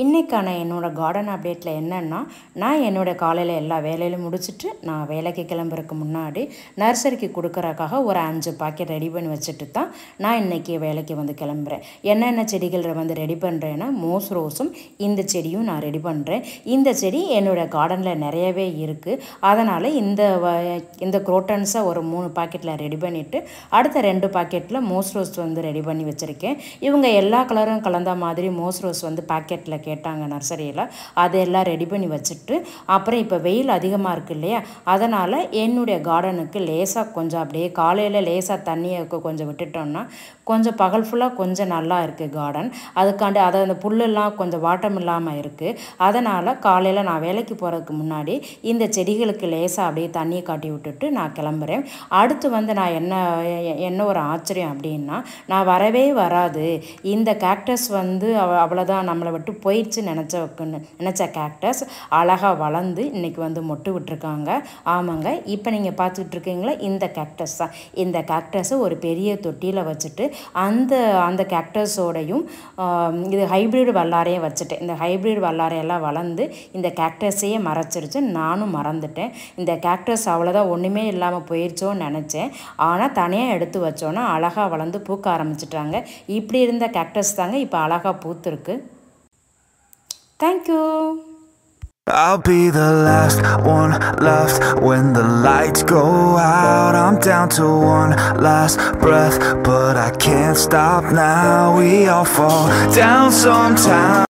இன்றைக்கான என்னோடய கார்டன் அப்டேட்டில் என்னென்னா நான் என்னோடய காலையில் எல்லா வேலையிலும் முடிச்சுட்டு நான் வேலைக்கு கிளம்புறதுக்கு முன்னாடி நர்சரிக்கு கொடுக்குறக்காக ஒரு அஞ்சு பாக்கெட் ரெடி பண்ணி வச்சுட்டு தான் நான் இன்றைக்கி வேலைக்கு வந்து கிளம்புறேன் என்னென்ன செடிகள் வந்து ரெடி பண்ணுறேன்னா மோஸ் ரோஸும் இந்த செடியும் நான் ரெடி பண்ணுறேன் இந்த செடி என்னோடய கார்டனில் நிறையவே இருக்குது அதனால் இந்த வ- இந்த குரோட்டன்ஸை ஒரு மூணு பாக்கெட்டில் ரெடி பண்ணிவிட்டு அடுத்த ரெண்டு பாக்கெட்டில் மோஸ் ரோஸ் வந்து ரெடி பண்ணி வச்சுருக்கேன் இவங்க எல்லா கலரும் கலந்த மாதிரி மோஸ் ரோஸ் வந்து பாக்கெட்டில் கேட்டாங்க நர்சரியில் அதெல்லாம் ரெடி பண்ணி வச்சுட்டு அப்புறம் இப்போ வெயில் அதிகமாக இருக்குது இல்லையா அதனால் என்னுடைய கார்டனுக்கு லேசாக கொஞ்சம் அப்படியே காலையில் லேசாக தண்ணியை கொ- கொஞ்சம் விட்டுட்டோம்னா கொஞ்சம் பகல் ஃபுல்லாக கொஞ்சம் நல்லா இருக்குது கார்டன் அதுக்காண்டி அதை அந்த புல்லெல்லாம் கொஞ்சம் வாட்டம் இல்லாமல் இருக்குது அதனால் காலையில் நான் வேலைக்கு போகிறதுக்கு முன்னாடி இந்த செடிகளுக்கு லேசாக அப்படியே தண்ணியை காட்டி விட்டுட்டு நான் கிளம்புறேன் அடுத்து வந்து நான் என்ன எ- என்ன ஒரு ஆச்சரியம் அப்படின்னா நான் வரவே வராது இந்த கேக்டஸ் வந்து அவ அவ்வளோதான் நம்மளை விட்டு போயிடுச்சு நினச்ச நினச்ச கேக்டஸ் அழகாக வளர்ந்து இன்னைக்கு வந்து மொட்டு விட்டுருக்காங்க ஆமாங்க இப்போ நீங்கள் பார்த்துட்டு இருக்கீங்களா இந்த கேக்டஸ் தான் இந்த கேக்டஸை ஒரு பெரிய தொட்டியில் வச்சுட்டு அந்த அந்த கேக்டஸோடையும் இது ஹைப்ரிட் வல்லாரையும் வச்சுட்டேன் இந்த ஹைப்ரிட் வல்லாரையெல்லாம் வளர்ந்து இந்த கேக்டஸையே மறைச்சிருச்சு நானும் மறந்துட்டேன் இந்த கேக்டஸ் அவ்வளோதான் ஒன்றுமே இல்லாமல் போயிடுச்சோன்னு நினச்சேன் ஆனால் தனியாக எடுத்து வச்சோன்னா அழகாக வளர்ந்து பூக்க ஆரம்பிச்சிட்டாங்க இப்படி இருந்த கேக்டஸ் தாங்க இப்போ அழகாக பூத்துருக்கு thank you I'll be the last one left when the lights go out. I'm down to one last breath, but I can't stop now. We all fall down sometime.